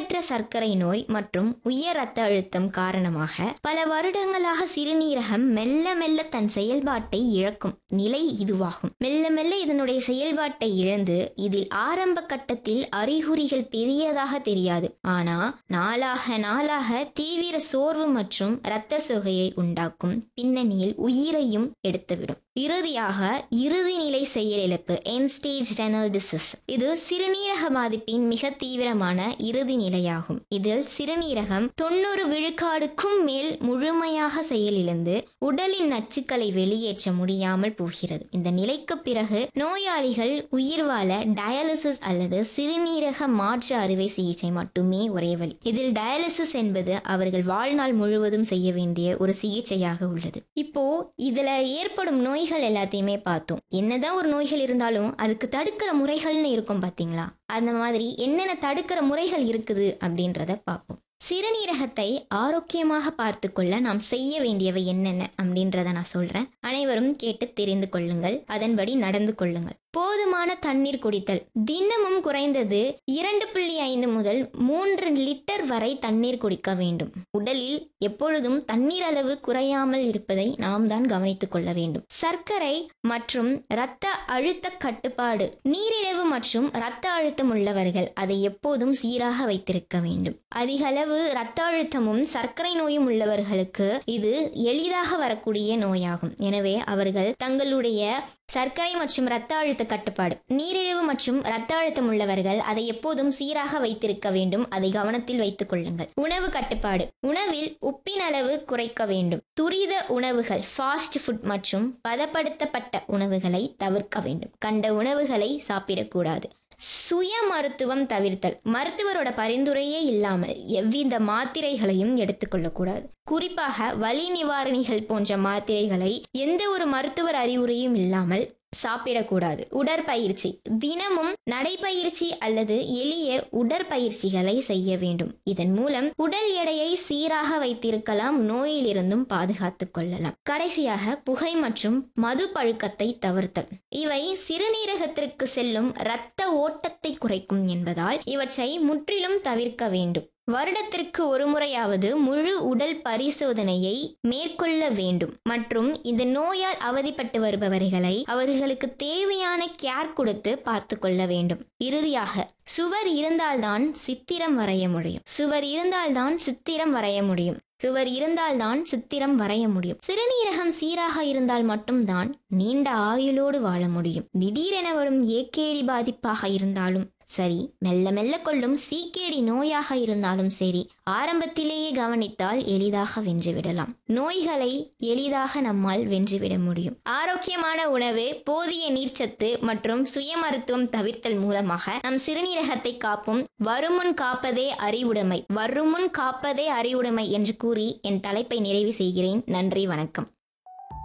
சீரற்ற சர்க்கரை நோய் மற்றும் உயர் ரத்த அழுத்தம் காரணமாக பல வருடங்களாக சிறுநீரகம் மெல்ல மெல்ல தன் செயல்பாட்டை இழக்கும் நிலை இதுவாகும் மெல்ல மெல்ல இதனுடைய செயல்பாட்டை இழந்து இதில் ஆரம்ப கட்டத்தில் அறிகுறிகள் பெரியதாக தெரியாது ஆனா நாளாக நாளாக தீவிர சோர்வு மற்றும் இரத்த சோகையை உண்டாக்கும் பின்னணியில் உயிரையும் எடுத்துவிடும் இறுதியாக இறுதி நிலை செயலிழப்பு என் ஸ்டேஜ் ரெனல் டிசீஸ் இது சிறுநீரக பாதிப்பின் மிக தீவிரமான இறுதி நிலையாகும் இதில் சிறுநீரகம் தொண்ணூறு விழுக்காடுக்கும் மேல் முழுமையாக செயலிழந்து உடலின் நச்சுக்களை வெளியேற்ற முடியாமல் போகிறது இந்த நிலைக்கு பிறகு நோயாளிகள் உயிர் வாழ டயாலிசிஸ் அல்லது சிறுநீரக மாற்று அறுவை சிகிச்சை மட்டுமே ஒரே வழி இதில் டயாலிசிஸ் என்பது அவர்கள் வாழ்நாள் முழுவதும் செய்ய வேண்டிய ஒரு சிகிச்சையாக உள்ளது இப்போ இதுல ஏற்படும் நோய்கள் எல்லாத்தையுமே பார்த்தோம் என்னதான் ஒரு நோய்கள் இருந்தாலும் அதுக்கு தடுக்கிற முறைகள்னு இருக்கும் பாத்தீங்களா அந்த மாதிரி என்னென்ன தடுக்கிற முறைகள் இருக்குது அப்படின்றத பார்ப்போம் சிறுநீரகத்தை ஆரோக்கியமாக பார்த்து கொள்ள நாம் செய்ய வேண்டியவை என்னென்ன அப்படின்றத நான் சொல்றேன் அனைவரும் கேட்டு தெரிந்து கொள்ளுங்கள் அதன்படி நடந்து கொள்ளுங்கள் போதுமான தண்ணீர் குடித்தல் தினமும் குறைந்தது இரண்டு புள்ளி ஐந்து முதல் மூன்று லிட்டர் வரை தண்ணீர் குடிக்க வேண்டும் உடலில் எப்பொழுதும் தண்ணீர் அளவு குறையாமல் இருப்பதை நாம் தான் கவனித்துக் கொள்ள வேண்டும் சர்க்கரை மற்றும் இரத்த அழுத்த கட்டுப்பாடு நீரிழிவு மற்றும் இரத்த அழுத்தம் உள்ளவர்கள் அதை எப்போதும் சீராக வைத்திருக்க வேண்டும் அதிக அளவு இரத்த அழுத்தமும் சர்க்கரை நோயும் உள்ளவர்களுக்கு இது எளிதாக வரக்கூடிய நோயாகும் எனவே அவர்கள் தங்களுடைய சர்க்கரை மற்றும் இரத்த அழுத்த கட்டுப்பாடு நீரிழிவு மற்றும் இரத்த அழுத்தம் உள்ளவர்கள் அதை எப்போதும் சீராக வைத்திருக்க வேண்டும் அதை கவனத்தில் வைத்துக் கொள்ளுங்கள் உணவு கட்டுப்பாடு உணவில் உப்பின் அளவு குறைக்க வேண்டும் துரித உணவுகள் ஃபாஸ்ட் ஃபுட் மற்றும் பதப்படுத்தப்பட்ட உணவுகளை தவிர்க்க வேண்டும் கண்ட உணவுகளை சாப்பிடக்கூடாது சுய மருத்துவம் தவிர்த்தல் மருத்துவரோட பரிந்துரையே இல்லாமல் எவ்வித மாத்திரைகளையும் எடுத்துக்கொள்ளக்கூடாது குறிப்பாக வலி நிவாரணிகள் போன்ற மாத்திரைகளை எந்த ஒரு மருத்துவர் அறிவுரையும் இல்லாமல் சாப்பிடக்கூடாது உடற்பயிற்சி தினமும் நடைப்பயிற்சி அல்லது எளிய உடற்பயிற்சிகளை செய்ய வேண்டும் இதன் மூலம் உடல் எடையை சீராக வைத்திருக்கலாம் நோயிலிருந்தும் பாதுகாத்துக் கொள்ளலாம் கடைசியாக புகை மற்றும் மது பழுக்கத்தை தவிர்த்தல் இவை சிறுநீரகத்திற்கு செல்லும் இரத்த ஓட்டத்தை குறைக்கும் என்பதால் இவற்றை முற்றிலும் தவிர்க்க வேண்டும் வருடத்திற்கு ஒரு முறையாவது முழு உடல் பரிசோதனையை மேற்கொள்ள வேண்டும் மற்றும் இந்த நோயால் அவதிப்பட்டு வருபவர்களை அவர்களுக்கு தேவையான கேர் கொடுத்து பார்த்து கொள்ள வேண்டும் இறுதியாக சுவர் இருந்தால்தான் சித்திரம் வரைய முடியும் சுவர் இருந்தால்தான் சித்திரம் வரைய முடியும் சுவர் இருந்தால்தான் சித்திரம் வரைய முடியும் சிறுநீரகம் சீராக இருந்தால் மட்டும்தான் நீண்ட ஆயுளோடு வாழ முடியும் திடீரென வரும் ஏகேடி பாதிப்பாக இருந்தாலும் சரி மெல்ல மெல்ல கொள்ளும் சீக்கேடி நோயாக இருந்தாலும் சரி ஆரம்பத்திலேயே கவனித்தால் எளிதாக வென்றுவிடலாம் நோய்களை எளிதாக நம்மால் வென்றுவிட முடியும் ஆரோக்கியமான உணவு போதிய நீர்ச்சத்து மற்றும் சுய மருத்துவம் தவிர்த்தல் மூலமாக நம் சிறுநீரகத்தை காப்போம் வருமுன் காப்பதே அறிவுடைமை வருமுன் காப்பதே அறிவுடைமை என்று கூறி என் தலைப்பை நிறைவு செய்கிறேன் நன்றி வணக்கம்